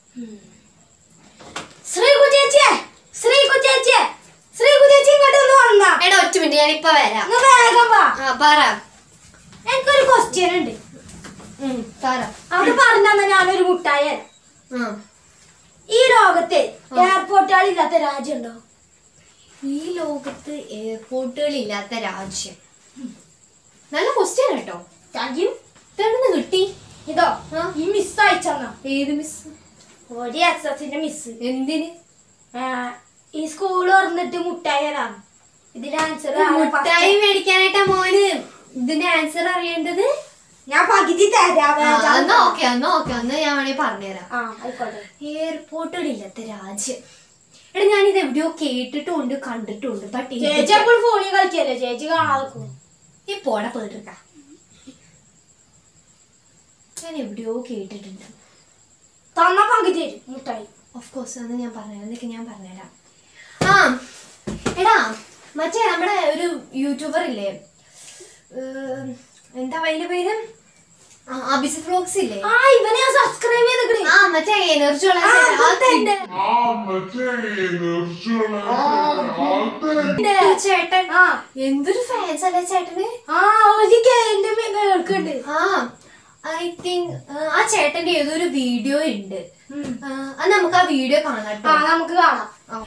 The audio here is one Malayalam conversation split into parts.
ശ്രീകു ചേച്ചിയെ ശ്രീകു ചേച്ചിയെ ശ്രീകു ചേച്ചി ഇങ്ങോട്ട് ഒന്ന് വന്നാ എടാ ഒറ്റ മിനിറ്റ് ഞാൻ ഇപ്പൊ വരാം ഒന്ന് വേഗം വാ ആ പറ എനിക്കൊരു ക്വസ്റ്റ്യൻ ഉണ്ട് ഉം, പറ അത് പറഞ്ഞാ ഞാനൊരു മുട്ടായി തരാം. ആ. ഈ ലോകത്ത് എയർപോർട്ടുകൾ ഇല്ലാത്ത രാജ്യമുണ്ടോ ഈ ലോകത്ത് എയർപോർട്ടുകൾ ഇല്ലാത്ത രാജ്യം നല്ല ക്വസ്റ്റ്യൻ കേട്ടോ താങ്ക് യു ഇതെവിടുന്ന് കിട്ടി ഇതോ ആ. ഈ മിസ് അയച്ചെന്നാ ഏത് മിസ് ഒരു എസ് എസിന്റെ മിസ് എന്തിന് ഈ സ്കൂൾ തുറന്നിട്ട് മുട്ടായി തരാം ഇതിന്റെ ആൻസർ മുട്ടായി മേടിക്കാനായിട്ടാ മോന് ഇതിന്റെ ആൻസർ അറിയേണ്ടത് ഞാൻ പകുതി തരാം ആ, വേഗം. എന്നാ ഓക്കെ എന്നാ ഓക്കെ എന്നാ ഞാൻ വേണേ പറഞ്ഞുതരാം ആ ആയിക്കോട്ടെ എയർപോർട്ടുകൾ ഇല്ലാത്ത രാജ്യം എടാ ഞാൻ ഇത് എവിടെയോ കേട്ടിട്ടുണ്ട് കണ്ടിട്ടുണ്ട് ബട്ട് ചേച്ചി എപ്പോഴും ഫോണിൽ കളിക്കല്ലേ ചേച്ചി കാണാതെ ഈ പോട പോയിട്ടിട്ടാ ഞാൻ എവിടെയോ കേട്ടിട്ടുണ്ട് തന്ന പകുതി തരും മുട്ടായി ഓഫ് കോഴ്സ് എന്ന് ഞാൻ പറഞ്ഞുതരാം എന്നൊക്കെ ഞാൻ പറഞ്ഞുതരാം ആ എടാ മറ്റേ നമ്മുടെ ഒരു യൂട്യൂബർ ഇല്ലേ ഏർ, എന്താ അതിന്റെ പേര് ആ, അഭിസ് വ്ലോഗ്സ് ഇല്ലേ ആ ഇവനെ ഞാൻ സബ്സ്ക്രൈബ് ചെയ്തിക്കണേ ആ മറ്റേ എനർജി ഉള്ള ആ, ചേട്ടൻ. ആ അതുണ്ട്. ആ മറ്റേ എനർജിയുള്ള അതെ ചേട്ടൻ ആ എന്തൊരു ഫാൻസ് അല്ലേ ചേട്ടന് ആ ഒരു കേന്റെ കേൾക്കുന്നുണ്ട് ആ ഐ തിങ്ക് ആ ചേട്ടന്റെ ഏതൊരു വീഡിയോ ഉണ്ട് ആ, അത് നമുക്ക് ആ വീഡിയോ കാണാം ആ കേട്ടോ നമുക്ക് കാണാം ആ.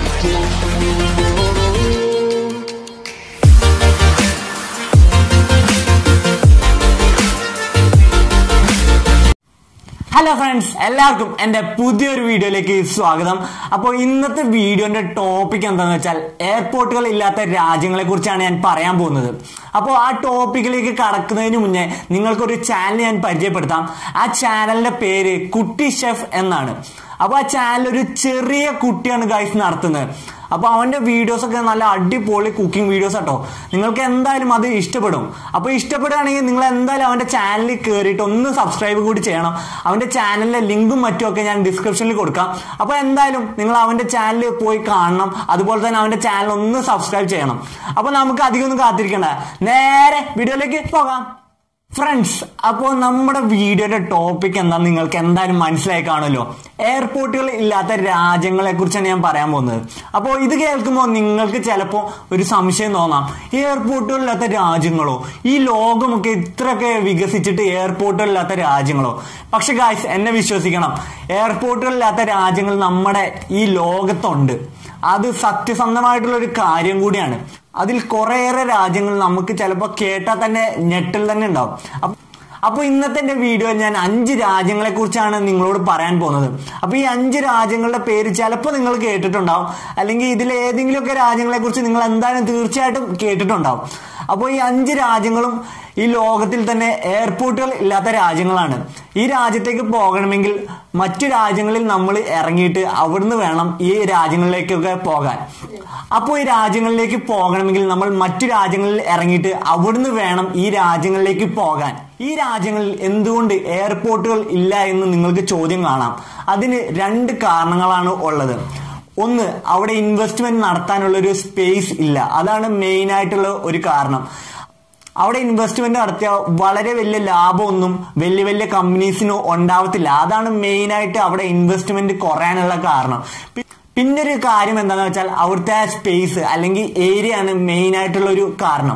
ഹലോ ഫ്രണ്ട്സ് എല്ലാവർക്കും എൻ്റെ പുതിയൊരു വീഡിയോയിലേക്ക് സ്വാഗതം അപ്പോൾ ഇന്നത്തെ വീഡിയോന്റെ ടോപ്പിക് എന്താണെന്ന് വെച്ചാൽ എയർപോർട്ടുകൾ ഇല്ലാത്ത രാജ്യങ്ങളെ കുറിച്ചാണ് ഞാൻ പറയാൻ പോകുന്നത് അപ്പോൾ ആ ടോപ്പിക്കിലേക്ക് കടക്കുന്നതിന് മുന്നേ നിങ്ങൾക്കൊരു ചാനൽ ഞാൻ പരിചയപ്പെടുത്താം ആ ചാനലിന്റെ പേര് കുട്ടി ഷെഫ് എന്നാണ് അപ്പോൾ ആ ചാനൽ ഒരു ചെറിയ കുട്ടിയാണ് ഗൈസ് നടത്തുന്നത് അപ്പോൾ അവന്റെ വീഡിയോസ് ഒക്കെ നല്ല അടിപൊളി കുക്കിംഗ് വീഡിയോസ് കേട്ടോ നിങ്ങൾക്ക് എന്തായാലും അത് ഇഷ്ടപ്പെടും അപ്പോൾ ഇഷ്ടപ്പെടുകയാണെങ്കിൽ നിങ്ങൾ എന്തായാലും അവന്റെ ചാനലിൽ കയറിയിട്ട് ഒന്ന് സബ്സ്ക്രൈബ് കൂടി ചെയ്യണം അവന്റെ ചാനലിലെ ലിങ്കും മറ്റും ഒക്കെ ഞാൻ ഡിസ്ക്രിപ്ഷനിൽ കൊടുക്കാം അപ്പോൾ എന്തായാലും നിങ്ങൾ അവന്റെ ചാനലിൽ പോയി കാണണം അതുപോലെ തന്നെ അവന്റെ ചാനൽ ഒന്ന് സബ്സ്ക്രൈബ് ചെയ്യണം അപ്പോൾ നമുക്ക് അധികം ഒന്നും കാത്തിരിക്കണ്ട നേരെ വീഡിയോയിലേക്ക് പോകാം ഫ്രണ്ട്സ് അപ്പോൾ നമ്മുടെ വീഡിയോയുടെ ടോപ്പിക് എന്താ നിങ്ങൾക്ക് എന്തായാലും മനസ്സിലായി കാണുമല്ലോ എയർപോർട്ടുകൾ ഇല്ലാത്ത രാജ്യങ്ങളെ കുറിച്ചാണ് ഞാൻ പറയാൻ പോകുന്നത് അപ്പോൾ ഇത് കേൾക്കുമ്പോൾ നിങ്ങൾക്ക് ചിലപ്പോൾ ഒരു സംശയം തോന്നാം എയർപോർട്ടുകൾ ഇല്ലാത്ത രാജ്യങ്ങളോ ഈ ലോകമൊക്കെ ഇത്രയൊക്കെ വികസിച്ചിട്ട് എയർപോർട്ടുകൾ ഇല്ലാത്ത രാജ്യങ്ങളോ പക്ഷെ ഗായ്സ് എന്നെ വിശ്വസിക്കണം എയർപോർട്ടുകൾ ഇല്ലാത്ത രാജ്യങ്ങൾ നമ്മുടെ ഈ ലോകത്തുണ്ട് അത് സത്യസന്ധമായിട്ടുള്ള ഒരു കാര്യം കൂടിയാണ് അതിൽ കുറേയേറെ രാജ്യങ്ങൾ നമുക്ക് ചിലപ്പോൾ കേട്ടാൽ തന്നെ ഞെട്ടൽ തന്നെ ഉണ്ടാവും അപ്പ- അപ്പോൾ ഇന്നത്തെ എൻ്റെ വീഡിയോയിൽ ഞാൻ അഞ്ച് രാജ്യങ്ങളെ കുറിച്ചാണ് നിങ്ങളോട് പറയാൻ പോകുന്നത് അപ്പോൾ ഈ അഞ്ച് രാജ്യങ്ങളുടെ പേര് ചിലപ്പോൾ നിങ്ങൾ കേട്ടിട്ടുണ്ടാവും അല്ലെങ്കിൽ ഇതിൽ ഏതെങ്കിലുമൊക്കെ രാജ്യങ്ങളെ കുറിച്ച് നിങ്ങൾ എന്തായാലും തീർച്ചയായിട്ടും കേട്ടിട്ടുണ്ടാവും അപ്പോൾ ഈ അഞ്ച് രാജ്യങ്ങളും ഈ ലോകത്തിൽ തന്നെ എയർപോർട്ടുകൾ ഇല്ലാത്ത രാജ്യങ്ങളാണ് ഈ രാജ്യത്തേക്ക് പോകണമെങ്കിൽ മറ്റു രാജ്യങ്ങളിൽ നമ്മൾ ഇറങ്ങിയിട്ട് അവിടുന്ന് വേണം ഈ രാജ്യങ്ങളിലേക്കൊക്കെ പോകാൻ അപ്പോൾ ഈ രാജ്യങ്ങളിലേക്ക് പോകണമെങ്കിൽ നമ്മൾ മറ്റു രാജ്യങ്ങളിൽ ഇറങ്ങിയിട്ട് അവിടുന്ന് വേണം ഈ രാജ്യങ്ങളിലേക്ക് പോകാൻ ഈ രാജ്യങ്ങളിൽ എന്തുകൊണ്ട് എയർപോർട്ടുകൾ ഇല്ല എന്ന് നിങ്ങൾക്ക് ചോദ്യം കാണാം അതിന് രണ്ട് കാരണങ്ങളാണ് ഉള്ളത് ഒന്ന് അവിടെ ഇൻവെസ്റ്റ്മെന്റ് നടത്താനുള്ള ഒരു സ്പേസ് ഇല്ല അതാണ് മെയിൻ ആയിട്ടുള്ള ഒരു കാരണം അവിടെ ഇൻവെസ്റ്റ്മെന്റ് നടത്തിയ വളരെ വലിയ ലാഭമൊന്നും വലിയ വലിയ കമ്പനീസിന് ഉണ്ടാവത്തില്ല അതാണ് മെയിൻ ആയിട്ട് അവിടെ ഇൻവെസ്റ്റ്മെന്റ് കുറയാനുള്ള കാരണം പി- പിന്നെ ഒരു കാര്യം എന്താണെന്ന് വെച്ചാൽ അവിടുത്തെ സ്പേസ് അല്ലെങ്കിൽ ഏരിയ ആണ് മെയിൻ ആയിട്ടുള്ള ഒരു കാരണം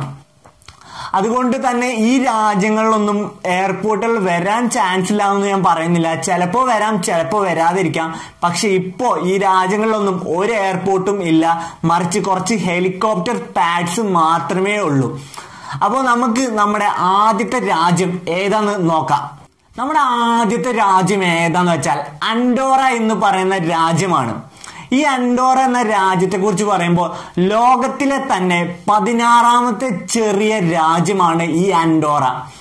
അതുകൊണ്ട് തന്നെ ഈ രാജ്യങ്ങളിലൊന്നും എയർപോർട്ടുകൾ വരാൻ ചാൻസ് ഇല്ല എന്ന് ഞാൻ പറയുന്നില്ല ചിലപ്പോൾ വരാം ചിലപ്പോൾ വരാതിരിക്കാം പക്ഷെ ഇപ്പോൾ ഈ രാജ്യങ്ങളിലൊന്നും ഒരു എയർപോർട്ടും ഇല്ല മറിച്ച് കുറച്ച് ഹെലികോപ്റ്റർ പാഡ്സ് മാത്രമേ ഉള്ളൂ അപ്പോൾ നമുക്ക് നമ്മുടെ ആദ്യത്തെ രാജ്യം ഏതാന്ന് നോക്കാം നമ്മുടെ ആദ്യത്തെ രാജ്യം ഏതാന്ന് വെച്ചാൽ അൻഡോറ എന്ന് പറയുന്ന രാജ്യമാണ് ഈ അൻഡോറ എന്ന രാജ്യത്തെ കുറിച്ച് പറയുമ്പോൾ ലോകത്തിലെ തന്നെ പതിനാറാമത്തെ ചെറിയ രാജ്യമാണ് ഈ അൻഡോറ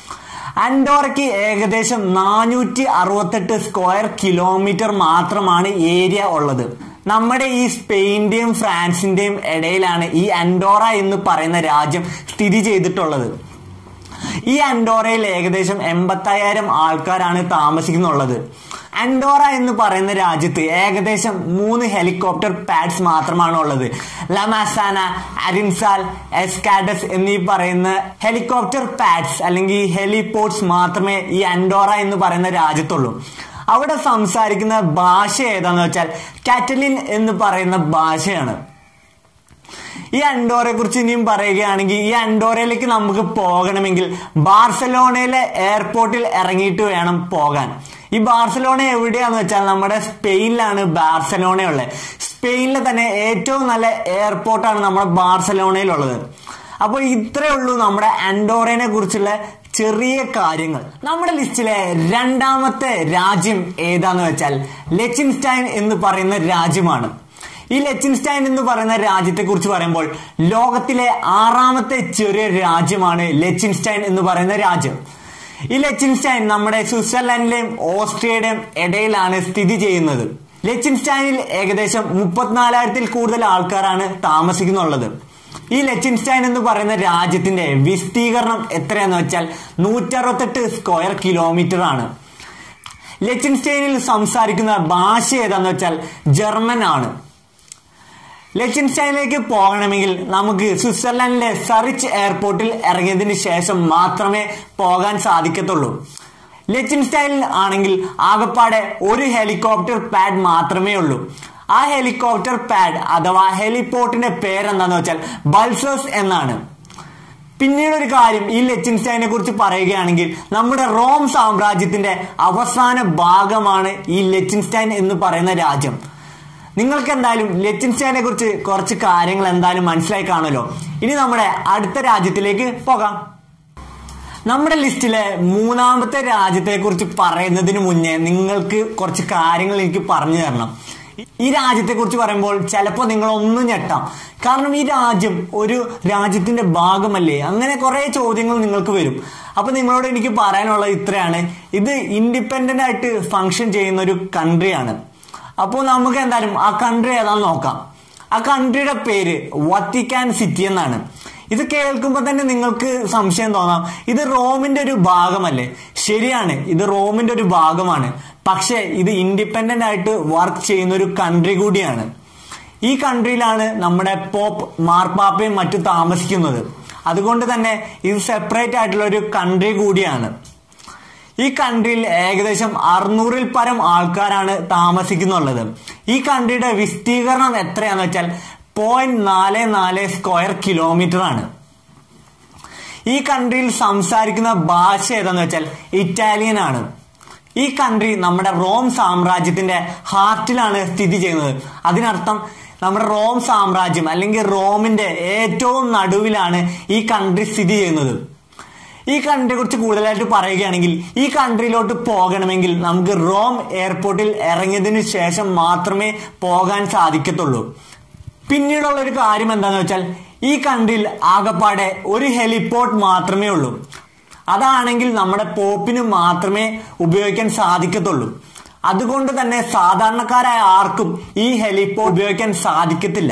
അൻഡോറയ്ക്ക് ഏകദേശം നാനൂറ്റി അറുപത്തെട്ട് സ്ക്വയർ കിലോമീറ്റർ മാത്രമാണ് ഏരിയ ഉള്ളത് നമ്മുടെ ഈ സ്പെയിന്റെയും ഫ്രാൻസിന്റെയും ഇടയിലാണ് ഈ അൻഡോറ എന്ന് പറയുന്ന രാജ്യം സ്ഥിതി ചെയ്തിട്ടുള്ളത് ഈ അൻഡോറയിൽ ഏകദേശം എൺപത്തയ്യായിരം ആൾക്കാരാണ് താമസിക്കുന്നുള്ളത് അൻഡോറ എന്ന് പറയുന്ന രാജ്യത്ത് ഏകദേശം മൂന്ന് ഹെലികോപ്റ്റർ പാഡ്സ് മാത്രമാണ് ഉള്ളത് ലമാസാന അരിൻസാൽ എസ്കാഡസ് എന്നീ പറയുന്ന ഹെലികോപ്റ്റർ പാഡ്സ് അല്ലെങ്കിൽ ഹെലിപോർട്സ് മാത്രമേ ഈ അൻഡോറ എന്ന് പറയുന്ന രാജ്യത്തുള്ളൂ അവിടെ സംസാരിക്കുന്ന ഭാഷ ഏതാന്ന് വെച്ചാൽ കാറ്റലിൻ എന്ന് പറയുന്ന ഭാഷയാണ് ഈ അൻഡോറെ കുറിച്ച് ഇനിയും പറയുകയാണെങ്കിൽ ഈ അൻഡോറയിലേക്ക് നമുക്ക് പോകണമെങ്കിൽ ബാർസലോണയിലെ എയർപോർട്ടിൽ ഇറങ്ങിയിട്ട് വേണം പോകാൻ ഈ ബാർസലോണ എവിടെയാന്ന് വെച്ചാൽ നമ്മുടെ സ്പെയിനിലാണ് ബാർസലോണ ഉള്ളത് സ്പെയിനിലെ തന്നെ ഏറ്റവും നല്ല എയർപോർട്ടാണ് നമ്മുടെ ബാർസലോണയിലുള്ളത് അപ്പോൾ ഇത്രേ ഉള്ളൂ നമ്മുടെ അൻഡോറയെ കുറിച്ചുള്ള ചെറിയ കാര്യങ്ങൾ നമ്മുടെ ലിസ്റ്റിലെ രണ്ടാമത്തെ രാജ്യം ഏതാന്ന് വെച്ചാൽ ലെച്ചിൻസ്റ്റൈൻ എന്ന് പറയുന്ന രാജ്യമാണ് ഈ ലെച്ചിൻസ്റ്റൈൻ എന്ന് പറയുന്ന രാജ്യത്തെ കുറിച്ച് പറയുമ്പോൾ ലോകത്തിലെ ആറാമത്തെ ചെറിയ രാജ്യമാണ് ലെച്ചിൻസ്റ്റൈൻ എന്ന് പറയുന്ന രാജ്യം ഈ ലെച്ചിൻസ്റ്റൈൻ നമ്മുടെ സ്വിറ്റ്സർലൻഡിലെയും ഓസ്ട്രിയയുടെയും ഇടയിലാണ് സ്ഥിതി ചെയ്യുന്നത് ലെച്ചിൻസ്റ്റൈനിൽ ഏകദേശം മുപ്പത്തിനാലായിരത്തിൽ കൂടുതൽ ആൾക്കാരാണ് താമസിക്കുന്നുള്ളത് ഈ ലെച്ചിൻസ്റ്റൈൻ എന്ന് പറയുന്ന രാജ്യത്തിന്റെ വിസ്തീർണം എത്രയാന്ന് വെച്ചാൽ നൂറ്ററുപത്തെട്ട് സ്ക്വയർ കിലോമീറ്റർ ആണ് ലെച്ചിൻസ്റ്റൈനിൽ സംസാരിക്കുന്ന ഭാഷ ഏതാന്ന് വെച്ചാൽ ജർമ്മൻ ആണ് ലെച്ചിൻസ്റ്റൈനിലേക്ക് പോകണമെങ്കിൽ നമുക്ക് സ്വിറ്റ്സർലൻഡിലെ സറിച്ച് എയർപോർട്ടിൽ ഇറങ്ങിയതിന് ശേഷം മാത്രമേ പോകാൻ സാധിക്കത്തുള്ളൂ ലെച്ചിൻസ്റ്റൈനിൽ ആണെങ്കിൽ ആകപ്പാടെ ഒരു ഹെലികോപ്റ്റർ പാഡ് മാത്രമേ ഉള്ളൂ ആ ഹെലികോപ്റ്റർ പാഡ് അഥവാ ഹെലിപോർട്ടിന്റെ പേരെന്താന്ന് വെച്ചാൽ ബൾസേഴ്സ് എന്നാണ് പിന്നീട് ഒരു കാര്യം ഈ ലെച്ചിൻസ്റ്റൈനെ കുറിച്ച് പറയുകയാണെങ്കിൽ നമ്മുടെ റോം സാമ്രാജ്യത്തിന്റെ അവസാന ഭാഗമാണ് ഈ ലെച്ചിൻസ്റ്റൈൻ എന്ന് പറയുന്ന രാജ്യം നിങ്ങൾക്ക് എന്തായാലും ലെച്ചിൻസ്റ്റൈനെ കുറിച്ച് കുറച്ച് കാര്യങ്ങൾ എന്തായാലും മനസ്സിലായി കാണുമല്ലോ ഇനി നമ്മുടെ അടുത്ത രാജ്യത്തിലേക്ക് പോകാം നമ്മുടെ ലിസ്റ്റിലെ മൂന്നാമത്തെ രാജ്യത്തെ കുറിച്ച് പറയുന്നതിന് മുന്നേ നിങ്ങൾക്ക് കുറച്ച് കാര്യങ്ങൾ എനിക്ക് പറഞ്ഞു തരണം ഈ രാജ്യത്തെ കുറിച്ച് പറയുമ്പോൾ ചിലപ്പോൾ നിങ്ങൾ ഒന്നും ഞെട്ടാം കാരണം ഈ രാജ്യം ഒരു രാജ്യത്തിന്റെ ഭാഗമല്ലേ അങ്ങനെ കുറെ ചോദ്യങ്ങൾ നിങ്ങൾക്ക് വരും അപ്പൊ നിങ്ങളോട് എനിക്ക് പറയാനുള്ളത് ഇത്രയാണ് ഇത് ഇൻഡിപെൻഡന്റ് ആയിട്ട് ഫങ്ഷൻ ചെയ്യുന്ന ഒരു കൺട്രിയാണ് അപ്പോൾ നമുക്ക് എന്തായാലും ആ കൺട്രി ഏതാന്ന് നോക്കാം ആ കൺട്രിയുടെ പേര് വത്തിക്കാൻ സിറ്റി എന്നാണ് ഇത് കേൾക്കുമ്പോൾ തന്നെ നിങ്ങൾക്ക് സംശയം തോന്നാം ഇത് റോമിന്റെ ഒരു ഭാഗമല്ലേ ശരിയാണ് ഇത് റോമിന്റെ ഒരു ഭാഗമാണ് പക്ഷേ ഇത് ഇൻഡിപെൻഡന്റ് ആയിട്ട് വർക്ക് ചെയ്യുന്ന ഒരു കൺട്രി കൂടിയാണ് ഈ കൺട്രിയിലാണ് നമ്മുടെ പോപ്പ് മാർപ്പാപ്പയും മറ്റു താമസിക്കുന്നത് അതുകൊണ്ട് തന്നെ ഇത് സെപ്പറേറ്റ് ആയിട്ടുള്ള ഒരു കൺട്രി കൂടിയാണ് ഈ കൺട്രിയിൽ ഏകദേശം അറുന്നൂറിൽ പരം ആൾക്കാരാണ് താമസിക്കുന്നുള്ളത് ഈ കൺട്രിയുടെ വിസ്തീർണം എത്രയാന്ന് വെച്ചാൽ പോയിന്റ് നാല് നാല് സ്ക്വയർ കിലോമീറ്റർ ആണ് ഈ കൺട്രിയിൽ സംസാരിക്കുന്ന ഭാഷ ഏതാന്ന് വെച്ചാൽ ഇറ്റാലിയൻ ആണ് ഈ കൺട്രി നമ്മുടെ റോം സാമ്രാജ്യത്തിന്റെ ഹാർട്ടിലാണ് സ്ഥിതി ചെയ്യുന്നത് അതിനർത്ഥം നമ്മുടെ റോം സാമ്രാജ്യം അല്ലെങ്കിൽ റോമിന്റെ ഏറ്റവും നടുവിലാണ് ഈ കൺട്രി സ്ഥിതി ചെയ്യുന്നത് ഈ കൺട്രിയെ കുറിച്ച് കൂടുതലായിട്ട് പറയുകയാണെങ്കിൽ ഈ കൺട്രിയിലോട്ട് പോകണമെങ്കിൽ നമുക്ക് റോം എയർപോർട്ടിൽ ഇറങ്ങിയതിനു ശേഷം മാത്രമേ പോകാൻ സാധിക്കത്തുള്ളൂ പിന്നീടുള്ള ഒരു കാര്യം എന്താണെന്ന് വെച്ചാൽ ഈ കൺട്രിയിൽ ആകപ്പാടെ ഒരു ഹെലിപോർട്ട് മാത്രമേ ഉള്ളൂ അതാണെങ്കിൽ നമ്മുടെ പോപ്പിന് മാത്രമേ ഉപയോഗിക്കാൻ സാധിക്കത്തുള്ളൂ അതുകൊണ്ട് തന്നെ സാധാരണക്കാരായ ആർക്കും ഈ ഹെലിപോർട്ട് ഉപയോഗിക്കാൻ സാധിക്കത്തില്ല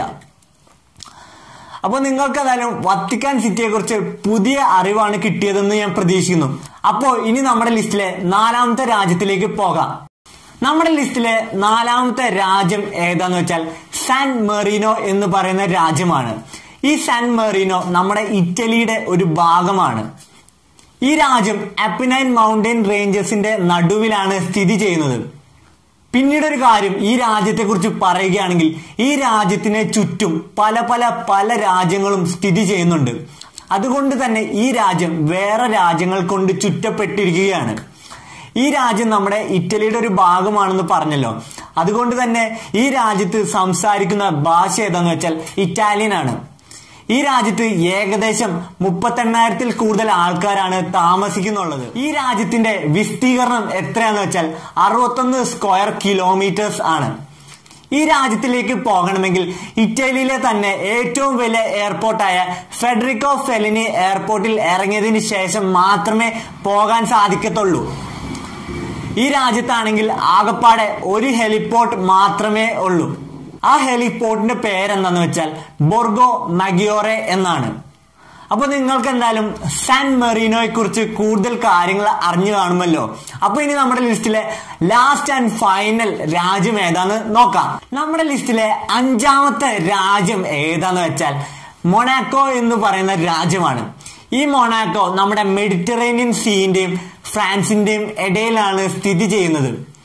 അപ്പോൾ നിങ്ങൾക്ക് ഏതായാലും വത്തിക്കാൻ സിറ്റിയെ കുറിച്ച് പുതിയ അറിവാണ് കിട്ടിയതെന്ന് ഞാൻ പ്രതീക്ഷിക്കുന്നു അപ്പോൾ ഇനി നമ്മുടെ ലിസ്റ്റിലെ നാലാമത്തെ രാജ്യത്തിലേക്ക് പോകാം നമ്മുടെ ലിസ്റ്റിലെ നാലാമത്തെ രാജ്യം ഏതാന്ന് വെച്ചാൽ സാൻ മെറീനോ എന്ന് പറയുന്ന രാജ്യമാണ് ഈ സാൻ മെറീനോ നമ്മുടെ ഇറ്റലിയുടെ ഒരു ഭാഗമാണ് ഈ രാജ്യം അപ്പിനൈൻ മൗണ്ടൻ റേഞ്ചസിന്റെ നടുവിലാണ് സ്ഥിതി ചെയ്യുന്നത് പിന്നീട് ഒരു കാര്യം ഈ രാജ്യത്തെ കുറിച്ച് പറയുകയാണെങ്കിൽ ഈ രാജ്യത്തിന് ചുറ്റും പല പല പല രാജ്യങ്ങളും സ്ഥിതി ചെയ്യുന്നുണ്ട് അതുകൊണ്ട് തന്നെ ഈ രാജ്യം വേറെ രാജ്യങ്ങൾ കൊണ്ട് ചുറ്റപ്പെട്ടിരിക്കുകയാണ് ഈ രാജ്യം നമ്മുടെ ഇറ്റലിയുടെ ഒരു ഭാഗമാണെന്ന് പറഞ്ഞല്ലോ അതുകൊണ്ട് തന്നെ ഈ രാജ്യത്ത് സംസാരിക്കുന്ന ഭാഷ ഏതാന്ന് വെച്ചാൽ ഇറ്റാലിയൻ ആണ് ഈ രാജ്യത്ത് ഏകദേശം മുപ്പത്തെണ്ണായിരത്തിൽ കൂടുതൽ ആൾക്കാരാണ് താമസിക്കുന്നുള്ളത് ഈ രാജ്യത്തിന്റെ വിസ്തീർണം എത്രയാന്ന് വെച്ചാൽ അറുപത്തൊന്ന് സ്ക്വയർ കിലോമീറ്റേഴ്സ് ആണ് ഈ രാജ്യത്തിലേക്ക് പോകണമെങ്കിൽ ഇറ്റലിയിലെ തന്നെ ഏറ്റവും വലിയ എയർപോർട്ടായ ഫെഡറിക്കോ ഫെലിനി എയർപോർട്ടിൽ ഇറങ്ങിയതിന് ശേഷം മാത്രമേ പോകാൻ സാധിക്കത്തുള്ളൂ ഈ രാജ്യത്താണെങ്കിൽ ആകപ്പാടെ ഒരു ഹെലിപോർട്ട് മാത്രമേ ഉള്ളൂ ആ ഹെലിപോർട്ടിന്റെ പേരെന്താന്ന് വെച്ചാൽ ബൊർഗോ മഗിയോറെ എന്നാണ് അപ്പൊ നിങ്ങൾക്ക് എന്തായാലും സാൻ മെറീനോയെ കുറിച്ച് കൂടുതൽ കാര്യങ്ങൾ അറിഞ്ഞു കാണുമല്ലോ അപ്പൊ ഇനി നമ്മുടെ ലിസ്റ്റിലെ ലാസ്റ്റ് ആൻഡ് ഫൈനൽ രാജ്യം ഏതാന്ന് നോക്കാം നമ്മുടെ ലിസ്റ്റിലെ അഞ്ചാമത്തെ രാജ്യം ഏതാന്ന് വെച്ചാൽ മൊണാക്കോ എന്ന് പറയുന്ന രാജ്യമാണ് ഈ മൊണാക്കോ നമ്മുടെ മെഡിറ്ററേനിയൻ സീന്റെയും ഫ്രാൻസിന്റെയും ഇടയിലാണ് സ്ഥിതി ചെയ്യുന്നത്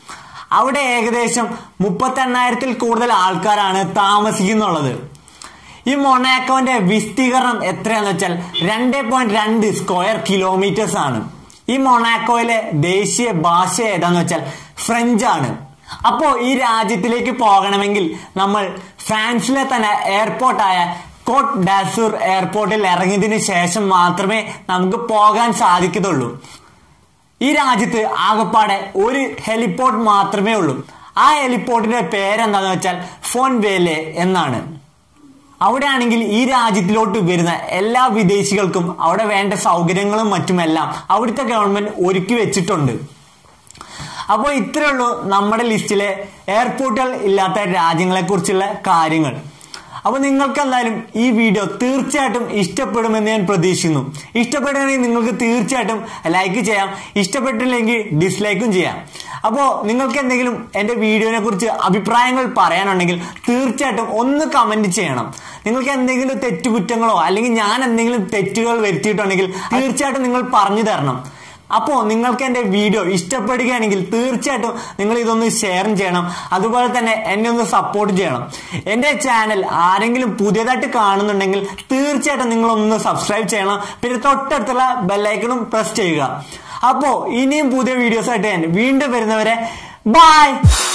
അവിടെ ഏകദേശം മുപ്പത്തെണ്ണായിരത്തിൽ കൂടുതൽ ആൾക്കാരാണ് താമസിക്കുന്നുള്ളത് ഈ മൊണാക്കോന്റെ വിസ്തീർണം എത്രയാന്ന് വെച്ചാൽ രണ്ട് പോയിന്റ് രണ്ട് സ്ക്വയർ കിലോമീറ്റേഴ്സ് ആണ് ഈ മൊണാക്കോയിലെ ദേശീയ ഭാഷ ഏതാന്ന് വെച്ചാൽ ഫ്രഞ്ച് ആണ് അപ്പോ ഈ രാജ്യത്തിലേക്ക് പോകണമെങ്കിൽ നമ്മൾ ഫ്രാൻസിലെ തന്നെ എയർപോർട്ടായ കോട്ട് ഡാസൂർ എയർപോർട്ടിൽ ഇറങ്ങിയതിന് ശേഷം മാത്രമേ നമുക്ക് പോകാൻ സാധിക്കത്തുള്ളൂ ഈ രാജ്യത്ത് ആകപ്പാടെ ഒരു ഹെലിപോർട്ട് മാത്രമേ ഉള്ളൂ ആ ഹെലിപോർട്ടിന്റെ പേരെന്താന്ന് വെച്ചാൽ ഫോൺ വേലെ എന്നാണ് അവിടെയാണെങ്കിൽ ഈ രാജ്യത്തിലോട്ട് വരുന്ന എല്ലാ വിദേശികൾക്കും അവിടെ വേണ്ട സൗകര്യങ്ങളും മറ്റുമെല്ലാം അവിടുത്തെ ഗവൺമെന്റ് ഒരുക്കി വെച്ചിട്ടുണ്ട് അപ്പോൾ ഇത്രയേ ഉള്ളൂ നമ്മുടെ ലിസ്റ്റിലെ എയർപോർട്ടുകൾ ഇല്ലാത്ത രാജ്യങ്ങളെ കുറിച്ചുള്ള കാര്യങ്ങൾ അപ്പോൾ നിങ്ങൾക്ക് എന്തായാലും ഈ വീഡിയോ തീർച്ചയായിട്ടും ഇഷ്ടപ്പെടുമെന്ന് ഞാൻ പ്രതീക്ഷിക്കുന്നു ഇഷ്ടപ്പെടുകയാണെങ്കിൽ നിങ്ങൾക്ക് തീർച്ചയായിട്ടും ലൈക്ക് ചെയ്യാം ഇഷ്ടപ്പെട്ടില്ലെങ്കിൽ ഡിസ്ലൈക്കും ചെയ്യാം അപ്പോൾ നിങ്ങൾക്ക് എന്തെങ്കിലും എൻ്റെ വീഡിയോനെ കുറിച്ച് അഭിപ്രായങ്ങൾ പറയാനുണ്ടെങ്കിൽ തീർച്ചയായിട്ടും ഒന്ന് കമന്റ് ചെയ്യണം നിങ്ങൾക്ക് എന്തെങ്കിലും തെറ്റുകുറ്റങ്ങളോ അല്ലെങ്കിൽ ഞാൻ എന്തെങ്കിലും തെറ്റുകൾ വരുത്തിയിട്ടുണ്ടെങ്കിൽ തീർച്ചയായിട്ടും നിങ്ങൾ പറഞ്ഞു തരണം അപ്പോൾ നിങ്ങൾക്ക് എൻ്റെ വീഡിയോ ഇഷ്ടപ്പെടുകയാണെങ്കിൽ തീർച്ചയായിട്ടും നിങ്ങൾ ഇതൊന്ന് ഷെയർ ചെയ്യണം അതുപോലെ തന്നെ എന്നെ ഒന്ന് സപ്പോർട്ട് ചെയ്യണം എൻ്റെ ചാനൽ ആരെങ്കിലും പുതിയതായിട്ട് കാണുന്നുണ്ടെങ്കിൽ തീർച്ചയായിട്ടും നിങ്ങളൊന്ന് സബ്സ്ക്രൈബ് ചെയ്യണം പിന്നെ തൊട്ടടുത്തുള്ള ബെല്ലൈക്കണും പ്രസ് ചെയ്യുക അപ്പോൾ ഇനിയും പുതിയ വീഡിയോസ് ആയിട്ട് ഞാൻ വീണ്ടും വരുന്നവരെ ബൈ